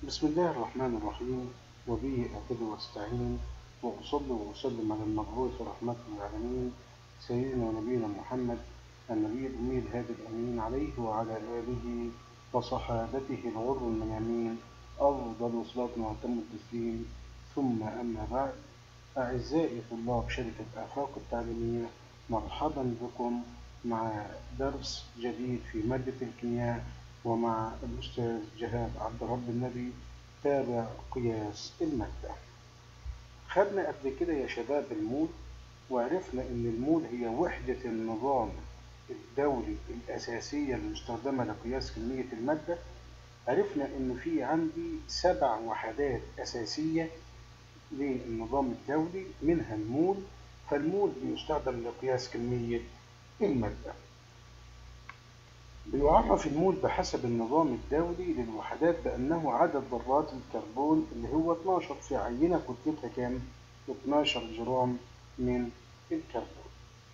بسم الله الرحمن الرحيم وبه أعتد واستعين وأصلي وأسلم على المبعوث رحمة العالمين سيدنا ونبينا محمد النبي الأمي الهادي الأمين عليه وعلى آله وصحابته الغر الميامين أفضل صلاة وأتم التسليم ثم أما بعد أعزائي طلاب شركة آفاق التعليمية مرحبا بكم مع درس جديد في مادة الكيمياء ومع الأستاذ جهاد عبد رب النبي تابع قياس المادة خدنا قبل كده يا شباب المول وعرفنا إن المول هي وحدة النظام الدولي الأساسية المستخدمة لقياس كمية المادة عرفنا إن في عندي سبع وحدات أساسية للنظام الدولي منها المول فالمول بيستخدم لقياس كمية المادة بيعرف المول بحسب النظام الدولي للوحدات بأنه عدد ذرات الكربون اللي هو 12 في عينة كتلتها كام؟ 12 جرام من الكربون.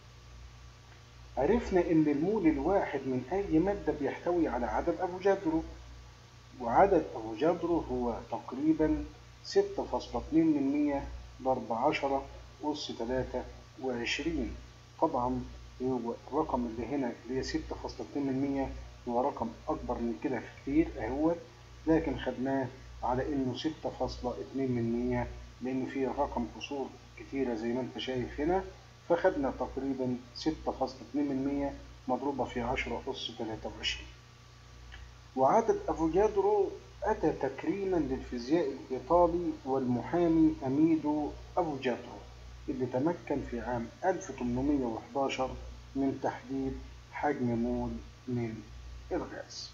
عرفنا إن المول الواحد من أي مادة بيحتوي على عدد أفوجادرو وعدد أفوجادرو هو تقريبا 6.2 من 100 ضرب 10 أس 23 طبعا هو الرقم اللي هنا اللي هي 6.2 من 100 هو رقم أكبر من كده كتير أهوت لكن خدناه على إنه 6.2 من 100 لأن فيه رقم كسور كتيرة زي ما أنت شايف هنا فخدنا تقريبا 6.2 من 100 مضروبة في 10 أس 23 وعدد أفوجادرو أتى تكريما للفيزياء الإيطالي والمحامي أميدو أفوجادرو اللي تمكن في عام 1811 من تحديد حجم مول من الغاز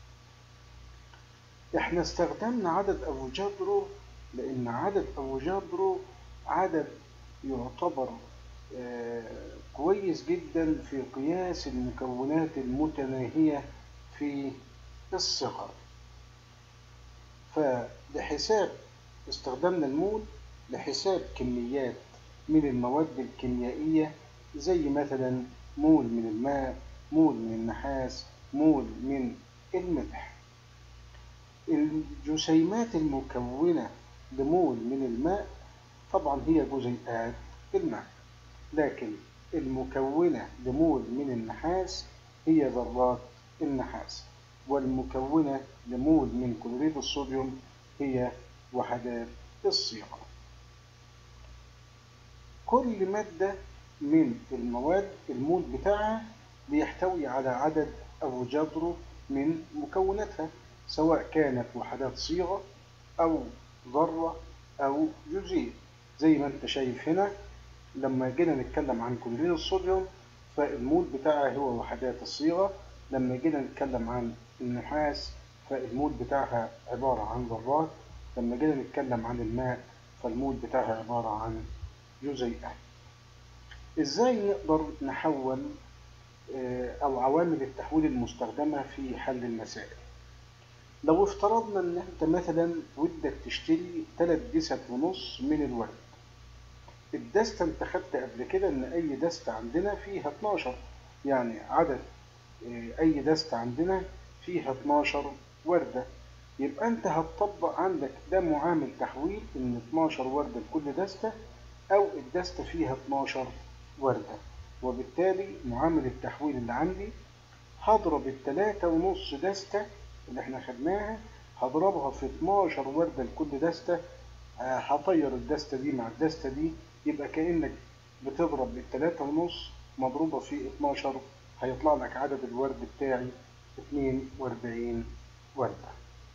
احنا استخدمنا عدد افوجادرو لان عدد افوجادرو عدد يعتبر آه كويس جدا في قياس المكونات المتناهية في الصغر فلحساب استخدمنا المول لحساب كميات من المواد الكيميائية زي مثلا مول من الماء مول من النحاس مول من الملح الجسيمات المكونة لمول من الماء طبعا هي جزيئات الماء لكن المكونة لمول من النحاس هي ذرات النحاس والمكونة لمول من كلوريد الصوديوم هي وحدات الصيغة كل مادة من المواد المول بتاعها بيحتوي على عدد أفوجادرو من مكوناتها سواء كانت وحدات صيغة أو ذرة أو جزيء زي ما أنت شايف هنا لما جينا نتكلم عن كلوريد الصوديوم فالمول بتاعها هو وحدات الصيغة لما جينا نتكلم عن النحاس فالمول بتاعها عبارة عن ذرات لما جينا نتكلم عن الماء فالمول بتاعها عبارة عن جزيئات ازاي نقدر نحول او عوامل التحويل المستخدمة في حل المسائل لو افترضنا ان انت مثلا ودك تشتري 3 دست ونص من الورد الدستة انت خدت قبل كده ان اي دستة عندنا فيها 12 يعني عدد اي دستة عندنا فيها 12 وردة يبقى انت هتطبق عندك ده معامل تحويل ان 12 وردة لكل دستة او الدستة فيها 12 وردة وبالتالي معامل التحويل اللي عندي هضرب التلاتة ونص دستة اللي احنا خدناها هضربها في 12 وردة لكل دستة هطير الدستة دي مع الدستة دي يبقى كأنك بتضرب التلاتة ونص مضروبة في 12 هيطلع لك عدد الورد بتاعي 42 وردة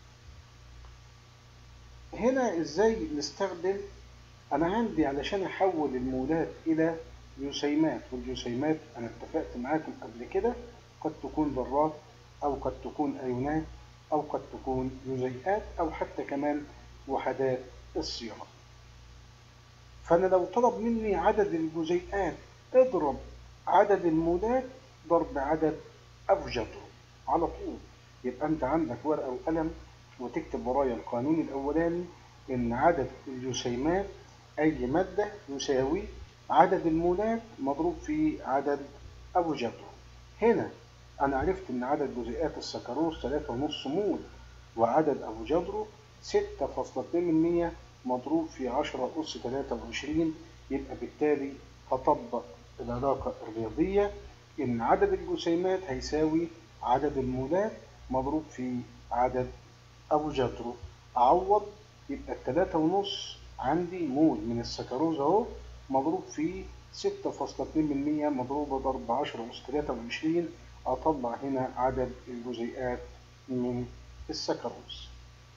هنا ازاي نستخدم انا عندي علشان احول المولات الى جسيمات والجسيمات انا اتفقت معاكم قبل كده قد تكون ذرات او قد تكون ايونات او قد تكون جزيئات او حتى كمان وحدات الصيغه فانا لو طلب مني عدد الجزيئات اضرب عدد المولات ضرب عدد افوجادرو على طول يبقى انت عندك ورقه وقلم وتكتب ورايا القانون الاولاني ان عدد الجسيمات أي مادة يساوي عدد المولات مضروب في عدد أفوجادرو هنا أنا عرفت إن عدد جزيئات السكروز 3.5 مول وعدد أفوجادرو 6.2% مضروب في 10 أس 23 يبقى بالتالي هطبق العلاقة الرياضية إن عدد الجسيمات هيساوي عدد المولات مضروب في عدد أفوجادرو أعوض يبقى التلاتة ونص عندي مول من السكروز أهو مضروب في 6.2% مضروبة ضرب 10 أس 23 أطلع هنا عدد الجزيئات من السكروز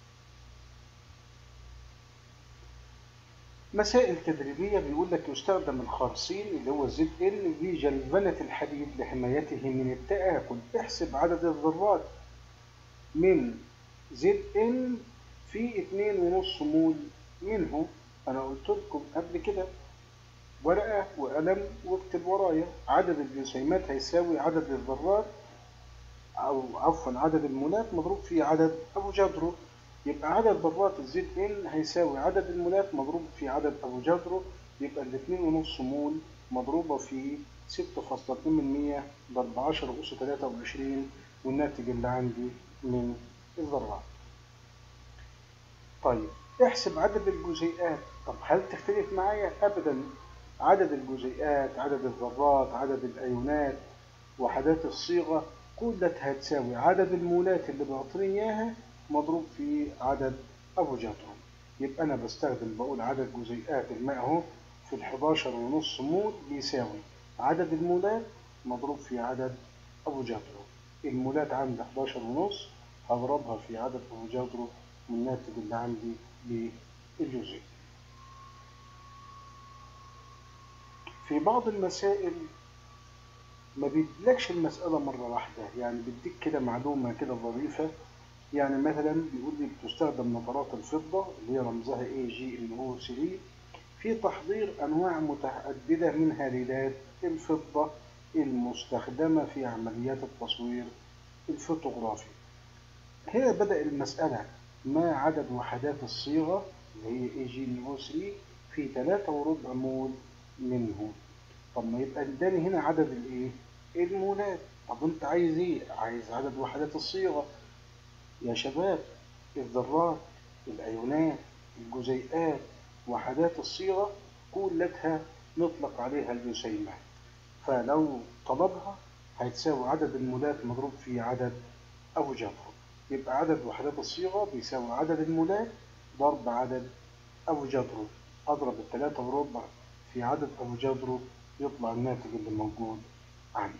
مسائل تدريبية بيقول لك يستخدم الخرسين اللي هو الزد ان في جلبنة الحديد لحمايته من التآكل احسب عدد الذرات من زد ان في اتنين ونص مول منه انا قلت لكم قبل كده ورقة وقلم واكتب ورايا عدد الجسيمات هيساوي عدد الذرات او عفوا عدد المولات مضروب في عدد افوجادرو يبقى عدد ذرات الزد ان هيساوي عدد المولات مضروب في عدد افوجادرو يبقى الاتنين ونص مول مضروبة في 6.2% ضرب 10 أس 23 والناتج اللي عندي من الذرات. طيب احسب عدد الجزيئات طب هل تختلف معايا؟ أبدا عدد الجزيئات عدد الذرات عدد الأيونات وحدات الصيغة كلها هتساوي عدد المولات اللي بعطيني إياها مضروب في عدد أفوجادرو يبقى أنا بستخدم بقول عدد جزيئات الماء أهو في ال 11 ونص مول بيساوي عدد المولات مضروب في عدد أفوجادرو المولات عندي 11 ونص هضربها في عدد أفوجادرو والناتج اللي عندي بالجزيء في بعض المسائل ما بيدلكش المسألة مرة واحدة يعني بيديك كده معلومة كده ظريفة يعني مثلا بيقول لي بتستخدم نظارات الفضة اللي هي رمزها اي جي ان او 3 في تحضير انواع متعددة من هاليلات الفضة المستخدمة في عمليات التصوير الفوتوغرافي هنا بدأ المسألة ما عدد وحدات الصيغة اللي هي اي جي ان او 3 في 3 وربع مول منه طب ما يبقى اداني هنا عدد الايه المولات طب انت عايز ايه عايز عدد وحدات الصيغة يا شباب الذرات الأيونات الجزيئات وحدات الصيغة كلها نطلق عليها الجسيمات فلو طلبها هيتساوي عدد المولات مضروب في عدد أفوجادرو يبقى عدد وحدات الصيغة بيساوي عدد المولات ضرب عدد أفوجادرو أضرب التلاتة وربع في عدد أفوجادرو يطلع الناتج اللي موجود عندي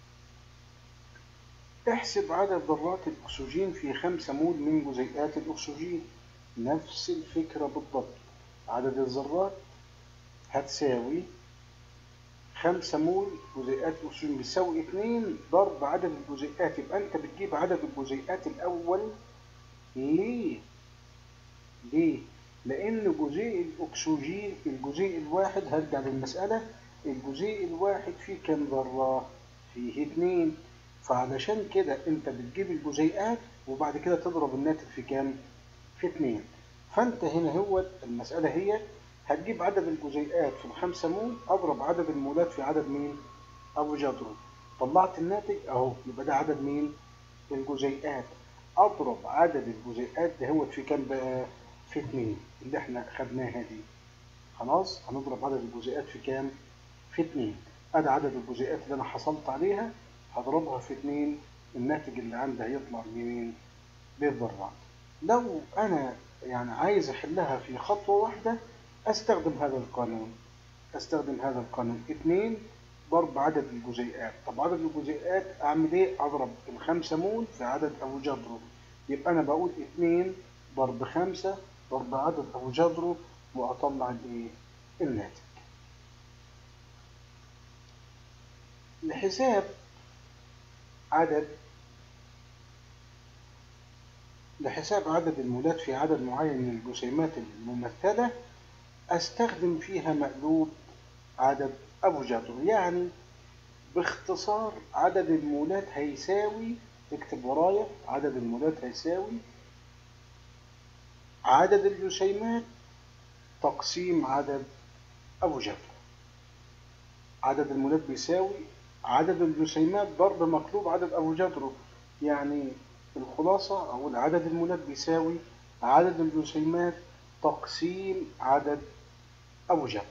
احسب عدد ذرات الأكسجين في خمسة مول من جزيئات الأكسجين نفس الفكرة بالضبط عدد الذرات هتساوي خمسة مول جزيئات الأكسجين بيساوي اتنين ضرب عدد الجزيئات يبقى أنت بتجيب عدد الجزيئات الأول ليه؟ ليه؟ لأن جزيء الأكسجين الجزيء الواحد هرجع للمسألة الجزيء الواحد فيه كام ذرة؟ فيه اتنين فعلشان كده انت بتجيب الجزيئات وبعد كده تضرب الناتج في كام؟ في اتنين فانت هنا هو المسألة هي هتجيب عدد الجزيئات في الخمسة مول اضرب عدد المولات في عدد مين؟ افوجادرو طلعت الناتج اهو يبقى ده عدد مين؟ الجزيئات اضرب عدد الجزيئات ده هو في كام بقى؟ في اتنين اللي احنا خدناها دي خلاص هنضرب عدد الجزيئات في كام؟ في اتنين ادي عدد الجزيئات اللي انا حصلت عليها هضربها في اتنين الناتج اللي عندي هيطلع بمين؟ بالذرات. لو أنا يعني عايز أحلها في خطوة واحدة أستخدم هذا القانون. أستخدم هذا القانون اتنين ضرب عدد الجزيئات. طب عدد الجزيئات أعمل إيه؟ أضرب الخمسة مول في عدد أفوجادرو. يبقى أنا بقول اتنين ضرب خمسة ضرب عدد أفوجادرو وأطلع الإيه؟ الناتج. لحساب عدد لحساب عدد المولات في عدد معين من الجسيمات الممثلة أستخدم فيها مقلوب عدد أفوجادرو يعني باختصار عدد المولات هيساوي اكتب ورايا عدد المولات هيساوي عدد الجسيمات تقسيم عدد أفوجادرو عدد المولات بيساوي عدد الجسيمات ضرب مقلوب عدد أفوجادرو يعني الخلاصة أو عدد المولات بيساوي عدد الجسيمات تقسيم عدد أفوجادرو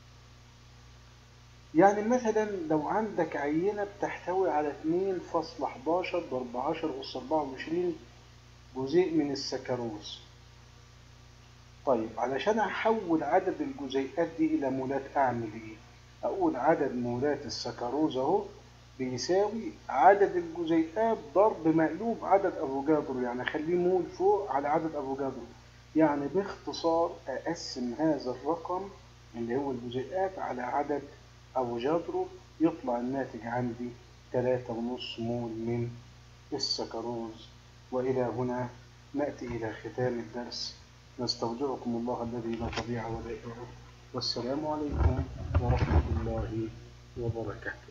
يعني مثلا لو عندك عينة بتحتوي على 2.11 ب 14 أس 24 جزيء من السكروز طيب علشان أحول عدد الجزيئات دي إلى مولات أعمل إيه؟ أقول عدد مولات السكروز أهو بيساوي عدد الجزيئات ضرب مقلوب عدد أفوجادرو يعني أخليه مول فوق على عدد أفوجادرو يعني باختصار أقسم هذا الرقم اللي هو الجزيئات على عدد أفوجادرو يطلع الناتج عندي تلاتة ونص مول من السكروز وإلى هنا نأتي إلى ختام الدرس نستودعكم الله الذي لا تضيع ودائعه والسلام عليكم ورحمة الله وبركاته